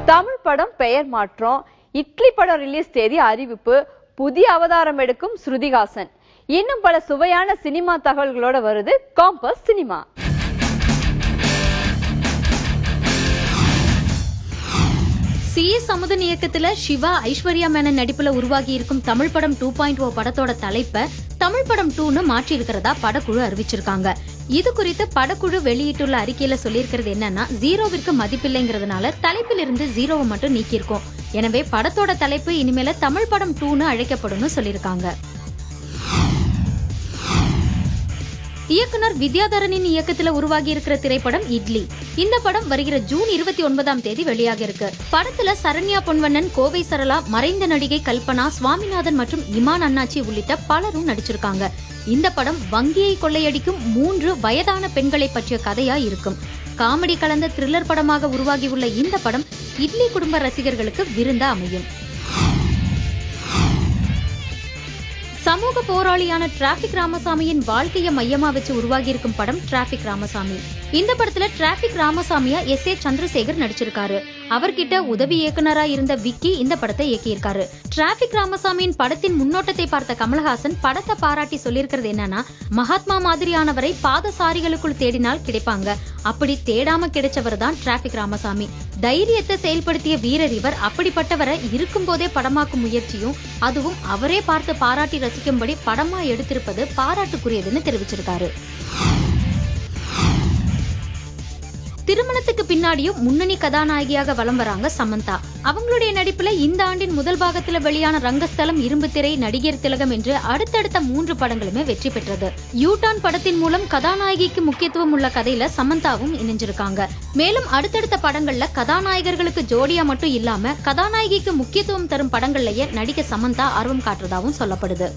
தமிழ் படம் பெயர் மாற்றம் இட்லி படம் ரிலீஸ் தேதி அறிவிப்பு புதிய அவதாரம் எடுக்கும் ஸ்ருதிஹாசன் இன்னும் பல சுவையான சினிமா தகவல்களோட வருது compass cinema C S Amudhan இயக்கத்துல சிவா ஐஸ்வர்யா மேனன் நடிப்புல உருவாகி இருக்கும் தமிழ் படம் டூ பாயிண்ட் ஓ படத்தோட தலைப்ப தமிழ் படம் டூன்னு மாற்றி இருக்கிறதா படக்குழு அறிவிச்சிருக்காங்க இது குறித்து படக்குழு வெளியிட்டுள்ள அறிக்கையில சொல்லியிருக்கிறது என்னன்னா ஜீரோவிற்கு மதிப்பில்லைங்கிறதுனால தலைப்பில் இருந்து ஜீரோவை மட்டும் நீக்கியிருக்கோம் எனவே படத்தோட தலைப்பு இனிமேல தமிழ் படம் டூன்னு அழைக்கப்படும்னு சொல்லியிருக்காங்க இயக்குனர் வித்யாதரனின் இயக்கத்துல உருவாகி இருக்கிற திரைப்படம் இட்லி இந்த படம் வருகிற ஜூன் இருபத்தி ஒன்பதாம் தேதி வெளியாக இருக்கு படத்துல சரண்யா பொன்வண்ணன் கோவை சரளா மறைந்த நடிகை கல்பனா சுவாமிநாதன் மற்றும் இமான் அண்ணாச்சி உள்ளிட்ட பலரும் நடிச்சிருக்காங்க இந்த படம் வங்கியை கொள்ளையடிக்கும் மூன்று வயதான பெண்களை பற்றிய கதையா இருக்கும் காமெடி கலந்த த்ரில்லர் படமாக உருவாகியுள்ள இந்த படம் இட்லி குடும்ப ரசிகர்களுக்கு விருந்தா அமையும் சமூக போராளியான டிராபிக் ராமசாமியின் வாழ்க்கையை மையமா வச்சு உருவாகி இருக்கும் படம் டிராபிக் ராமசாமி இந்த படத்துல டிராபிக் ராமசாமியா எஸ் ஏ சந்திரசேகர் நடிச்சிருக்காரு அவர்கிட்ட உதவி இயக்குனரா இருந்த விக்கி இந்த படத்தை இயக்கியிருக்காரு டிராபிக் ராமசாமியின் படத்தின் முன்னோட்டத்தை பார்த்த கமலஹாசன் படத்தை பாராட்டி சொல்லியிருக்கிறது என்னன்னா மகாத்மா மாதிரியானவரை பாதசாரிகளுக்குள் தேடினால் கிடைப்பாங்க அப்படி தேடாம கிடைச்சவர் தான் டிராபிக் ராமசாமி தைரியத்தை செயல்படுத்திய வீரர் இவர் அப்படிப்பட்டவரை இருக்கும் போதே படமாக்கும் முயற்சியும் அதுவும் அவரே பார்த்து பாராட்டி ரசிக்கும்படி படமா எடுத்திருப்பது பாராட்டுக்குரியதுன்னு தெரிவிச்சிருக்காரு திருமணத்துக்கு பின்னாடியும் முன்னணி கதாநாயகியாக வலம் வராங்க சமந்தா அவங்களுடைய நடிப்புல இந்த ஆண்டின் முதல் பாகத்துல வெளியான ரங்கஸ்தலம் இரும்பு திரை நடிகர் திலகம் என்று அடுத்தடுத்த மூன்று படங்களுமே வெற்றி பெற்றது யூடான் படத்தின் மூலம் கதாநாயகிக்கு முக்கியத்துவம் உள்ள கதையில சமந்தாவும் இணைஞ்சிருக்காங்க மேலும் அடுத்தடுத்த படங்கள்ல கதாநாயகர்களுக்கு ஜோடியா மட்டும் இல்லாம கதாநாயகிக்கு முக்கியத்துவம் தரும் படங்கள்லயே நடிக்க சமந்தா ஆர்வம் காட்டுறதாவும் சொல்லப்படுது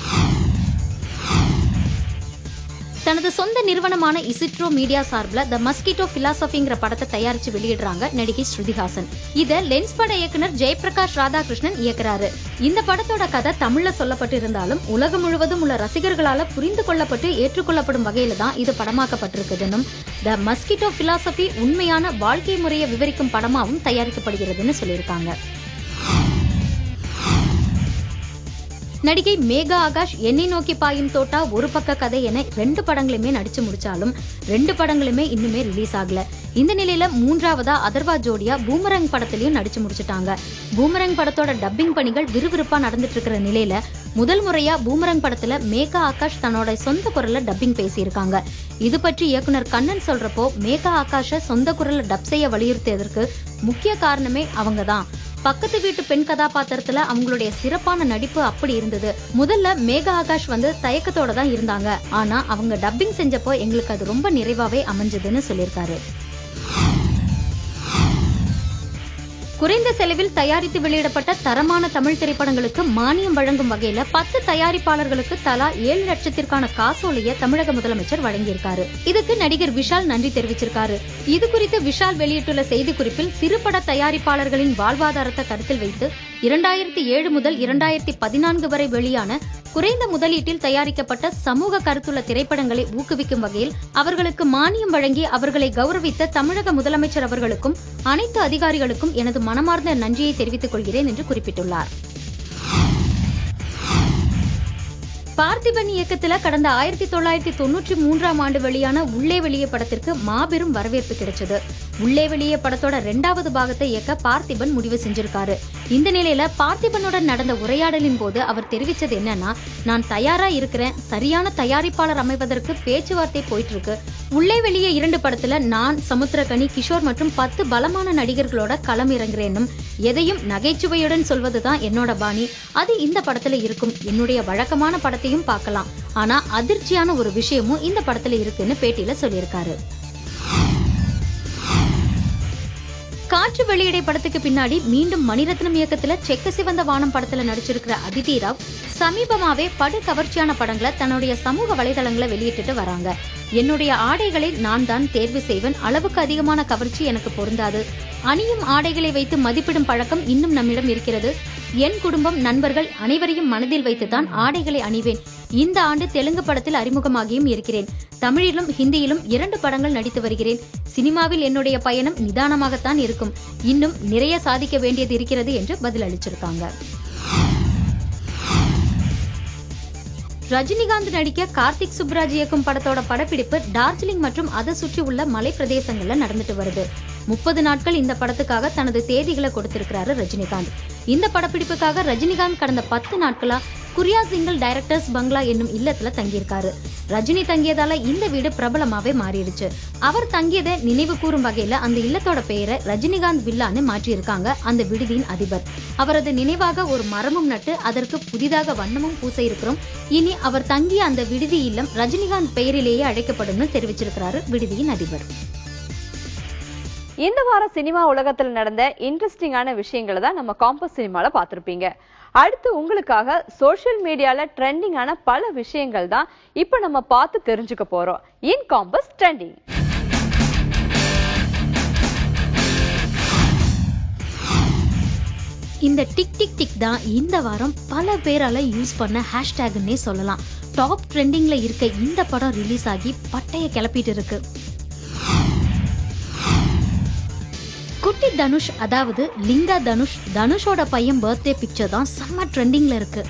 தனது சொந்த நிறுவனமான இசிட்ரோ மீடியா சார்பில் த மஸ்கிட்டோ பிலாசபிங்கிற படத்தை தயாரிச்சு வெளியிடுறாங்க நடிகை ஸ்ருதிஹாசன் இத லென்ஸ் பட இயக்குனர் ஜெயபிரகாஷ் ராதாகிருஷ்ணன் இயக்குறாரு இந்த படத்தோட கதை தமிழ்ல சொல்லப்பட்டு இருந்தாலும் உலகம் முழுவதும் உள்ள ரசிகர்களால புரிந்து கொள்ளப்பட்டு ஏற்றுக்கொள்ளப்படும் வகையில தான் இது படமாக்கப்பட்டிருக்குதுன்னும் த மஸ்கிட்டோ பிலாசபி உண்மையான வாழ்க்கை முறையை விவரிக்கும் படமாவும் தயாரிக்கப்படுகிறதுன்னு சொல்லியிருக்காங்க நடிகை மேகா ஆகாஷ் என்னை நோக்கி பாயும் தோட்டா ஒரு பக்க கதை என ரெண்டு படங்களுமே நடிச்சு முடிச்சாலும் ரெண்டு படங்களுமே இன்னுமே ரிலீஸ் ஆகல இந்த நிலையில மூன்றாவதா அதர்வா ஜோடியா பூமரங் படத்திலையும் நடிச்சு முடிச்சிட்டாங்க பூமரங் படத்தோட டப்பிங் பணிகள் விறுவிறுப்பா நடந்துட்டு இருக்கிற நிலையில முதல் முறையா பூமரங் படத்துல மேகா ஆகாஷ் தன்னோட சொந்த குரல்ல டப்பிங் பேசியிருக்காங்க இது பற்றி இயக்குனர் கண்ணன் சொல்றப்போ மேகா ஆகாஷ சொந்த குரல்ல டப் செய்ய வலியுறுத்தியதற்கு முக்கிய காரணமே அவங்கதான் பக்கத்து வீட்டு பெண் கதாபாத்திரத்துல அவங்களுடைய சிறப்பான நடிப்பு அப்படி இருந்தது முதல்ல மேகா ஆகாஷ் வந்து தயக்கத்தோட தான் இருந்தாங்க ஆனா அவங்க டப்பிங் செஞ்சப்போ எங்களுக்கு அது ரொம்ப நிறைவாவே அமைஞ்சதுன்னு சொல்லியிருக்காரு குறைந்த செலவில் தயாரித்து வெளியிடப்பட்ட தரமான தமிழ் திரைப்படங்களுக்கு மானியம் வழங்கும் வகையில பத்து தயாரிப்பாளர்களுக்கு தலா ஏழு லட்சத்திற்கான காசோலையை தமிழக முதலமைச்சர் வழங்கியிருக்காரு இதுக்கு நடிகர் விஷால் நன்றி தெரிவிச்சிருக்காரு இது குறித்து விஷால் வெளியிட்டுள்ள செய்திக்குறிப்பில் சிறுபட தயாரிப்பாளர்களின் வாழ்வாதாரத்தை கருத்தில் வைத்து இரண்டாயிரத்தி ஏழு முதல் இரண்டாயிரத்தி பதினான்கு வரை வெளியான குறைந்த முதலீட்டில் தயாரிக்கப்பட்ட சமூக கருத்துள்ள திரைப்படங்களை ஊக்குவிக்கும் வகையில் அவர்களுக்கு மானியம் வழங்கி அவர்களை கௌரவித்த தமிழக முதலமைச்சர் அவர்களுக்கும் அனைத்து அதிகாரிகளுக்கும் எனது மனமார்ந்த நன்றியை தெரிவித்துக் கொள்கிறேன் என்று குறிப்பிட்டுள்ளார் பார்த்திபன் இயக்கத்துல கடந்த ஆயிரத்தி தொள்ளாயிரத்தி தொண்ணூற்றி மூன்றாம் ஆண்டு வெளியான உள்ளே வெளியே படத்திற்கு மாபெரும் வரவேற்பு கிடைச்சது உள்ளே வெளியே படத்தோட ரெண்டாவது பாகத்தை இயக்க பார்த்திபன் முடிவு செஞ்சிருக்காரு இந்த நிலையில பார்த்திபனுடன் நடந்த உரையாடலின் போது அவர் தெரிவிச்சது என்னன்னா நான் தயாரா இருக்கிறேன் சரியான தயாரிப்பாளர் அமைவதற்கு பேச்சுவார்த்தை போயிட்டு இருக்கு உள்ளே வெளியே இரண்டு படத்துல நான் சமுத்திரகனி கிஷோர் மற்றும் பத்து பலமான நடிகர்களோட களம் இறங்குறேன்னும் எதையும் நகைச்சுவையுடன் சொல்வதுதான் என்னோட பாணி அது இந்த படத்துல இருக்கும் என்னுடைய வழக்கமான படத்தையும் பார்க்கலாம் ஆனா அதிர்ச்சியான ஒரு விஷயமும் இந்த படத்துல இருக்குன்னு பேட்டியில சொல்லியிருக்காரு காற்று வெளியிடை படத்துக்கு பின்னாடி மீண்டும் மணிரத்னம் இயக்கத்துல செக்க சிவந்த வானம் படத்துல நடிச்சிருக்கிற அதிதி ராவ் சமீபமாவே படு கவர்ச்சியான படங்களை தன்னுடைய சமூக வலைதளங்களை வெளியிட்டுட்டு வராங்க என்னுடைய ஆடைகளை நான் தான் தேர்வு செய்வேன் அளவுக்கு அதிகமான கவர்ச்சி எனக்கு பொருந்தாது அணியும் ஆடைகளை வைத்து மதிப்பிடும் பழக்கம் இன்னும் நம்மிடம் இருக்கிறது என் குடும்பம் நண்பர்கள் அனைவரையும் மனதில் வைத்துதான் ஆடைகளை அணிவேன் இந்த ஆண்டு தெலுங்கு படத்தில் அறிமுகமாகியும் இருக்கிறேன் தமிழிலும் ஹிந்தியிலும் இரண்டு படங்கள் நடித்து வருகிறேன் சினிமாவில் என்னுடைய பயணம் நிதானமாகத்தான் இருக்கும் இன்னும் நிறைய சாதிக்க வேண்டியது இருக்கிறது என்று பதில் அளிச்சிருக்காங்க ரஜினிகாந்த் நடிக்க கார்த்திக் சுப்ராஜ் இயக்கும் படத்தோட படப்பிடிப்பு டார்ஜிலிங் மற்றும் அதை சுற்றி உள்ள மலை பிரதேசங்கள்ல நடந்துட்டு வருது முப்பது நாட்கள் இந்த படத்துக்காக தனது தேதிகளை கொடுத்திருக்கிறாரு ரஜினிகாந்த் இந்த படப்பிடிப்புக்காக ரஜினிகாந்த் கடந்த பத்து நாட்களா குரியா சிங்கல் டைரக்டர்ஸ் பங்களா என்னும் இல்லத்துல தங்கியிருக்காரு ரஜினி தங்கியதால இந்த வீடு பிரபலமாவே மாறிடுச்சு அவர் தங்கியதை நினைவு கூறும் வகையில அந்த இல்லத்தோட பெயரை ரஜினிகாந்த் வில்லான்னு மாற்றியிருக்காங்க அந்த விடுதியின் அதிபர் அவரது நினைவாக ஒரு மரமும் நட்டு அதற்கு புதிதாக வண்ணமும் பூச இருக்கிறோம் இனி அவர் தங்கிய அந்த விடுதி இல்லம் ரஜினிகாந்த் பெயரிலேயே அழைக்கப்படும்னு தெரிவிச்சிருக்கிறாரு விடுதியின் அதிபர் இந்த வாரம் சினிமா உலகத்துல நடந்த இன்ட்ரெஸ்டிங்கான விஷயங்களை தான் நம்ம காம்பஸ் சினிமால பார்த்திருப்பீங்க அடுத்து உங்களுக்காக சோஷியல் மீடியால ட்ரெண்டிங்கான பல விஷயங்கள் தான் இப்ப நம்ம பார்த்து தெரிஞ்சுக்க போறோம் இன் காம்பஸ் ட்ரெண்டிங் இந்த டிக் டிக் டிக் தான் இந்த வாரம் பல பேரால யூஸ் பண்ண ஹேஷ்டேக்னே சொல்லலாம் டாப் ட்ரெண்டிங்ல இருக்க இந்த படம் ரிலீஸ் ஆகி பட்டைய கிளப்பிட்டு இருக்கு குட்டி தனுஷ் அதாவது லிங்கா தனுஷ் தனுஷோட பையன் பர்த்டே பிக்சர் தான் செம்ம ட்ரெண்டிங்ல இருக்கு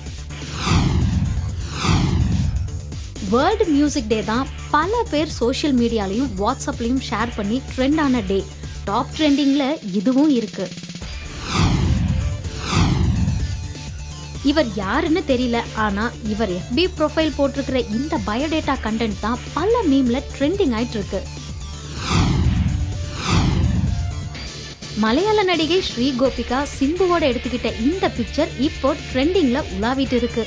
வேர்ல்டு மியூசிக் டே தான் பல பேர் சோஷியல் மீடியாலையும் வாட்ஸ்அப்லயும் ஷேர் பண்ணி ட்ரெண்டான டே டாப் ட்ரெண்டிங்ல இதுவும் இருக்கு இவர் யாருன்னு தெரியல ஆனா இவர் FB ப்ரொஃபைல் போட்டிருக்கிற இந்த பயோடேட்டா கண்டென்ட் தான் பல மீம்ல ட்ரெண்டிங் ஆயிட்டு இருக்கு மலையாள நடிகை ஸ்ரீ கோபிகா சிம்புவோட எடுத்துக்கிட்ட இந்த பிக்சர் இப்போ ட்ரெண்டிங்ல உலாவிட்டு இருக்கு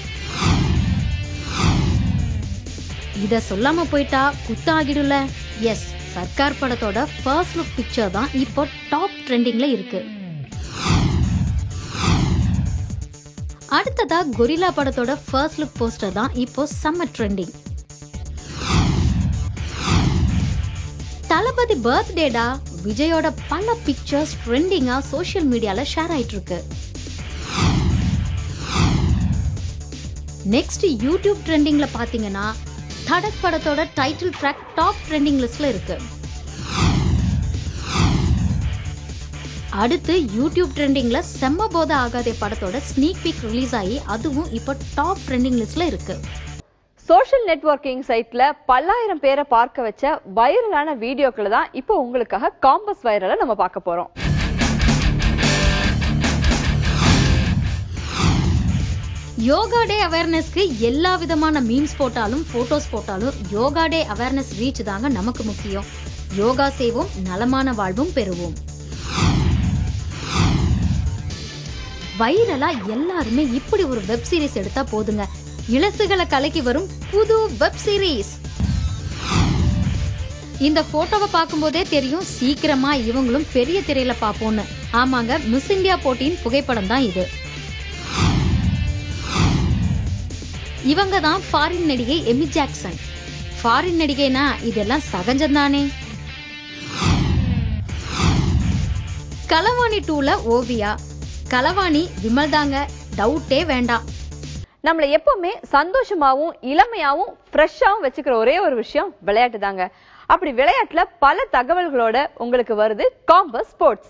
இத சொல்லாம போயிட்டா குத்தம் ஆகிடும்ல எஸ் சர்க்கார் படத்தோட ஃபர்ஸ்ட் லுக் பிக்சர் தான் இப்போ டாப் ட்ரெண்டிங்ல இருக்கு அடுத்ததா கொரில்லா படத்தோட ஃபர்ஸ்ட் லுக் போஸ்டர் தான் இப்போ செம்ம ட்ரெண்டிங் தளபதி பர்த்டேடா விஜயோட பல பிக்சர்ஸ் ட்ரெண்டிங்கா சோஷியல் மீடியால ஷேர் ஆயிட்டு இருக்கு நெக்ஸ்ட் யூடியூப் ட்ரெண்டிங்ல பாத்தீங்கன்னா தடக் படத்தோட டைட்டில் ட்ராக் டாப் ட்ரெண்டிங் லிஸ்ட்ல இருக்கு அடுத்து யூடியூப் ட்ரெண்டிங்ல செம்ம போத ஆகாதே படத்தோட ஸ்னீக் பீக் ரிலீஸ் ஆகி அதுவும் இப்போ டாப் ட்ரெண்டிங் லிஸ்ட்ல இருக்கு சோஷியல் நெட்வொர்க்கிங் சைட்ல பல்லாயிரம் பேரை பார்க்க வச்ச வைரலான வீடியோக்களை தான் இப்போ உங்களுக்காக காம்பஸ் வைரலை நம்ம பார்க்க போறோம் யோகா டே அவேர்னஸ்க்கு எல்லா விதமான மீம்ஸ் போட்டாலும் போட்டோஸ் போட்டாலும் யோகா டே அவேர்னஸ் ரீச் தாங்க நமக்கு முக்கியம் யோகா செய்வோம் நலமான வாழ்வும் பெறுவோம் வைரலா எல்லாருமே இப்படி ஒரு வெப் சீரிஸ் எடுத்தா போதுங்க இலசுகளை கலக்கி வரும் புது வெப் சீரிஸ் இந்த போட்டோவை பார்க்கும்போதே தெரியும் சீக்கிரமா இவங்களும் பெரிய திரையில பாப்போம்னு ஆமாங்க மிஸ் இந்தியா போட்டியின் புகைப்படம் தான் இது இவங்க தான் ஃபாரின் நடிகை எமி ஜாக்சன் ஃபாரின் நடிகைனா இதெல்லாம் சகஜம்தானே களவாணி டூல ஓவியா களவாணி விமல் தாங்க டவுட்டே வேண்டாம் நம்மள எப்பவுமே சந்தோஷமாவும் இளமையாவும் ஃப்ரெஷ்ஷாவும் வச்சுக்கிற ஒரே ஒரு விஷயம் விளையாட்டு தாங்க அப்படி விளையாட்டுல பல தகவல்களோட உங்களுக்கு வருது காம்பஸ் ஸ்போர்ட்ஸ்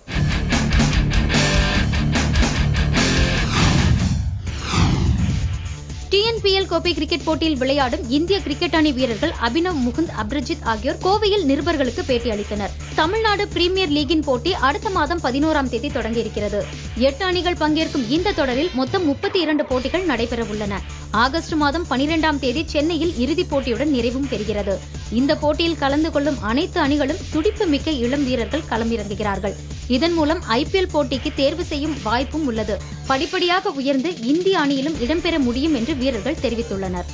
டிஎன்பிஎல் கோப்பை கிரிக்கெட் போட்டியில் விளையாடும் இந்திய கிரிக்கெட் அணி வீரர்கள் அபினவ் முகுந்த் அப்ரஜித் ஆகியோர் கோவையில் நிருபர்களுக்கு பேட்டி அளித்தனர் தமிழ்நாடு பிரீமியர் லீகின் போட்டி அடுத்த மாதம் பதினோராம் தேதி தொடங்க இருக்கிறது எட்டு அணிகள் பங்கேற்கும் இந்த தொடரில் மொத்தம் முப்பத்தி இரண்டு போட்டிகள் நடைபெற உள்ளன ஆகஸ்ட் மாதம் பனிரெண்டாம் தேதி சென்னையில் இறுதிப் போட்டியுடன் நிறைவும் பெறுகிறது இந்த போட்டியில் கலந்து கொள்ளும் அனைத்து அணிகளும் துடிப்பு மிக்க இளம் வீரர்கள் களமிறங்குகிறார்கள் இதன் மூலம் ஐபிஎல் போட்டிக்கு தேர்வு செய்யும் வாய்ப்பும் உள்ளது படிப்படியாக உயர்ந்து இந்திய அணியிலும் இடம்பெற முடியும் என்று வீரர்கள் தெரிவித்துள்ளனர்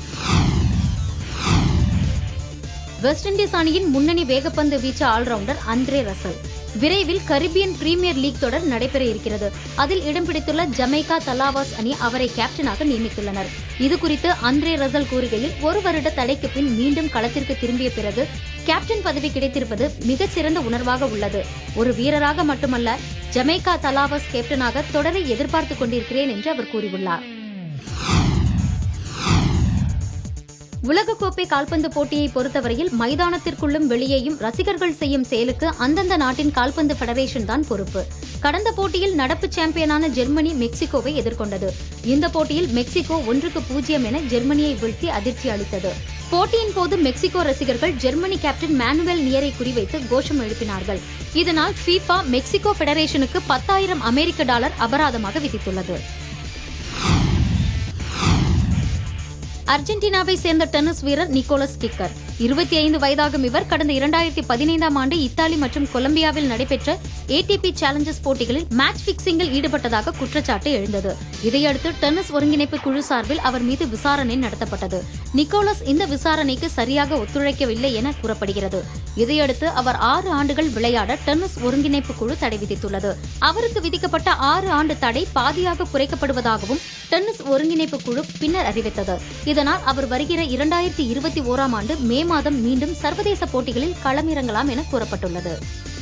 வெஸ்ட் இண்டீஸ் அணியின் முன்னணி வேகப்பந்து வீச்சு ஆல்ரவுண்டர் அந்திரே ரசல் விரைவில் கரிபியன் பிரீமியர் லீக் தொடர் நடைபெற இருக்கிறது அதில் இடம் பிடித்துள்ள ஜமைக்கா தலாவாஸ் அணி அவரை கேப்டனாக நியமித்துள்ளனர் இது குறித்து அந்திரே ரசல் கூறுகையில் ஒரு வருட தடைக்கு பின் மீண்டும் களத்திற்கு திரும்பிய பிறகு கேப்டன் பதவி கிடைத்திருப்பது மிகச்சிறந்த உணர்வாக உள்ளது ஒரு வீரராக மட்டுமல்ல ஜமைக்கா தலாவாஸ் கேப்டனாக தொடரை எதிர்பார்த்துக் கொண்டிருக்கிறேன் என்று அவர் கூறியுள்ளார் உலகக்கோப்பை கால்பந்து போட்டியை பொறுத்தவரையில் மைதானத்திற்குள்ளும் வெளியேயும் ரசிகர்கள் செய்யும் செயலுக்கு அந்தந்த நாட்டின் கால்பந்து ஃபெடரேஷன் தான் பொறுப்பு கடந்த போட்டியில் நடப்பு சாம்பியனான ஜெர்மனி மெக்சிகோவை எதிர்கொண்டது இந்த போட்டியில் மெக்சிகோ ஒன்றுக்கு பூஜ்ஜியம் என ஜெர்மனியை வீழ்த்தி அதிர்ச்சி அளித்தது போட்டியின் போது மெக்சிகோ ரசிகர்கள் ஜெர்மனி கேப்டன் மேனுவேல் நியரை குறிவைத்து கோஷம் எழுப்பினார்கள் இதனால் ஃபீஃபா மெக்சிகோ ஃபெடரேஷனுக்கு பத்தாயிரம் அமெரிக்க டாலர் அபராதமாக விதித்துள்ளது அர்ஜென்டினாவை சேர்ந்த டென்னிஸ் வீரர் நிக்கோலஸ் கிக்கர் இருபத்தி ஐந்து வயதாகும் இவர் கடந்த இரண்டாயிரத்தி பதினைந்தாம் ஆண்டு இத்தாலி மற்றும் கொலம்பியாவில் நடைபெற்ற ஏடிபி சேலஞ்சர்ஸ் போட்டிகளில் மேட்ச் பிக்சிங்கில் ஈடுபட்டதாக குற்றச்சாட்டு எழுந்தது இதையடுத்து டென்னிஸ் ஒருங்கிணைப்பு குழு சார்பில் அவர் மீது விசாரணை நடத்தப்பட்டது நிக்கோலஸ் இந்த விசாரணைக்கு சரியாக ஒத்துழைக்கவில்லை என கூறப்படுகிறது இதையடுத்து அவர் ஆறு ஆண்டுகள் விளையாட டென்னிஸ் ஒருங்கிணைப்பு குழு தடை விதித்துள்ளது அவருக்கு விதிக்கப்பட்ட ஆறு ஆண்டு தடை பாதியாக குறைக்கப்படுவதாகவும் டென்னிஸ் ஒருங்கிணைப்பு குழு பின்னர் அறிவித்தது இதனால் அவர் வருகிற இரண்டாயிரத்தி இருபத்தி ஓராம் ஆண்டு மே மாதம் மீண்டும் சர்வதேச போட்டிகளில் களமிறங்கலாம் என கூறப்பட்டுள்ளது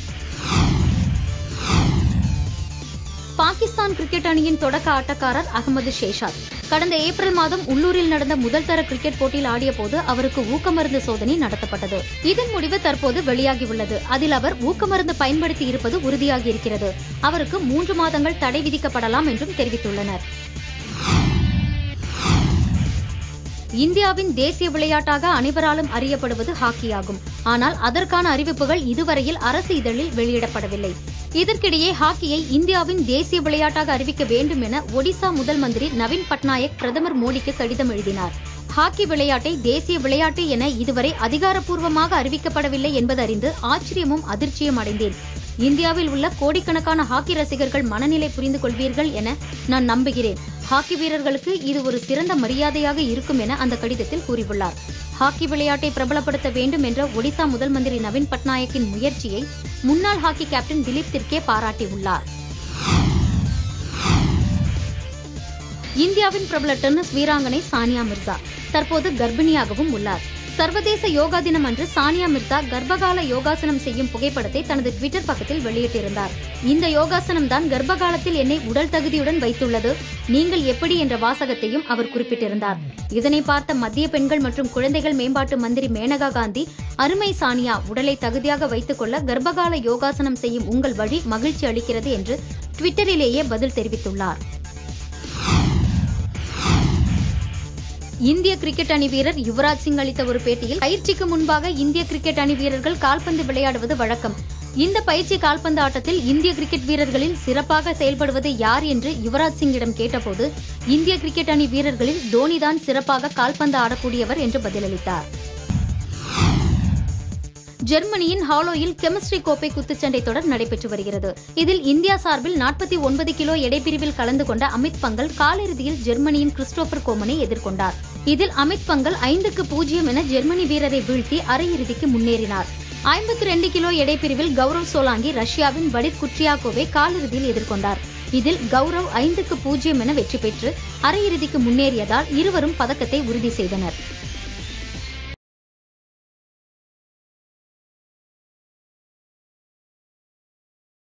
பாகிஸ்தான் கிரிக்கெட் அணியின் தொடக்க ஆட்டக்காரர் அகமது ஷேஷாத் கடந்த ஏப்ரல் மாதம் உள்ளூரில் நடந்த முதல் தர கிரிக்கெட் போட்டியில் ஆடிய போது அவருக்கு ஊக்கமருந்து சோதனை நடத்தப்பட்டது இதன் முடிவு தற்போது வெளியாகியுள்ளது அதில் அவர் ஊக்கமருந்து பயன்படுத்தி இருப்பது உறுதியாகியிருக்கிறது அவருக்கு மூன்று மாதங்கள் தடை விதிக்கப்படலாம் என்றும் தெரிவித்துள்ளனர் இந்தியாவின் தேசிய விளையாட்டாக அனைவராலும் அறியப்படுவது ஹாக்கியாகும் ஆனால் அதற்கான அறிவிப்புகள் இதுவரையில் அரசு இதழில் வெளியிடப்படவில்லை இதற்கிடையே ஹாக்கியை இந்தியாவின் தேசிய விளையாட்டாக அறிவிக்க வேண்டும் என ஒடிசா முதல் மந்திரி நவீன் பட்நாயக் பிரதமர் மோடிக்கு கடிதம் எழுதினார் ஹாக்கி விளையாட்டை தேசிய விளையாட்டு என இதுவரை அதிகாரப்பூர்வமாக அறிவிக்கப்படவில்லை என்பதறிந்து ஆச்சரியமும் அதிர்ச்சியும் அடைந்தேன் இந்தியாவில் உள்ள கோடிக்கணக்கான ஹாக்கி ரசிகர்கள் மனநிலை புரிந்து கொள்வீர்கள் என நான் நம்புகிறேன் ஹாக்கி வீரர்களுக்கு இது ஒரு சிறந்த மரியாதையாக இருக்கும் என அந்த கடிதத்தில் கூறியுள்ளார் ஹாக்கி விளையாட்டை பிரபலப்படுத்த வேண்டும் என்ற ஒடிசா முதல் மந்திரி நவீன் பட்நாயக்கின் முயற்சியை முன்னாள் ஹாக்கி கேப்டன் திலீப் திர்கே பாராட்டியுள்ளார் இந்தியாவின் பிரபல டென்னிஸ் வீராங்கனை சானியா மிர்சா தற்போது கர்ப்பிணியாகவும் உள்ளார் சர்வதேச யோகா தினம் அன்று சானியா மிர்சா கர்ப்பகால யோகாசனம் செய்யும் புகைப்படத்தை தனது ட்விட்டர் பக்கத்தில் வெளியிட்டிருந்தார் இந்த யோகாசனம் தான் கர்ப்பகாலத்தில் என்னை உடல் தகுதியுடன் வைத்துள்ளது நீங்கள் எப்படி என்ற வாசகத்தையும் அவர் குறிப்பிட்டிருந்தார் இதனை பார்த்த மத்திய பெண்கள் மற்றும் குழந்தைகள் மேம்பாட்டு மந்திரி மேனகா காந்தி அருமை சானியா உடலை தகுதியாக வைத்துக் கொள்ள கர்ப்பகால யோகாசனம் செய்யும் உங்கள் வழி மகிழ்ச்சி அளிக்கிறது என்று ட்விட்டரிலேயே பதில் தெரிவித்துள்ளார் இந்திய கிரிக்கெட் அணி வீரர் யுவராஜ் சிங் அளித்த ஒரு பேட்டியில் பயிற்சிக்கு முன்பாக இந்திய கிரிக்கெட் அணி வீரர்கள் கால்பந்து விளையாடுவது வழக்கம் இந்த பயிற்சி கால்பந்து ஆட்டத்தில் இந்திய கிரிக்கெட் வீரர்களில் சிறப்பாக செயல்படுவது யார் என்று யுவராஜ் சிங்கிடம் கேட்டபோது இந்திய கிரிக்கெட் அணி வீரர்களில் தோனிதான் சிறப்பாக கால்பந்து ஆடக்கூடியவர் என்று பதிலளித்தார் ஜெர்மனியின் ஹாலோயில் கெமிஸ்ட்ரி கோப்பை குத்துச்சண்டை தொடர் நடைபெற்று வருகிறது இதில் இந்தியா சார்பில் நாற்பத்தி ஒன்பது கிலோ எடைப்பிரிவில் கலந்து கொண்ட அமித் பங்கல் காலிறுதியில் ஜெர்மனியின் கிறிஸ்டோபர் கோமனை எதிர்கொண்டார் இதில் அமித் பங்கல் ஐந்துக்கு பூஜ்ஜியம் என ஜெர்மனி வீரரை வீழ்த்தி அரையிறுதிக்கு முன்னேறினார் ஐம்பத்தி ரெண்டு கிலோ எடைப்பிரிவில் கௌரவ் சோலாங்கி ரஷ்யாவின் வடித் குட்ரியாகோவை காலிறுதியில் எதிர்கொண்டார் இதில் கௌரவ் ஐந்துக்கு பூஜ்ஜியம் என வெற்றி பெற்று அரையிறுதிக்கு முன்னேறியதால் இருவரும் பதக்கத்தை உறுதி செய்தனர்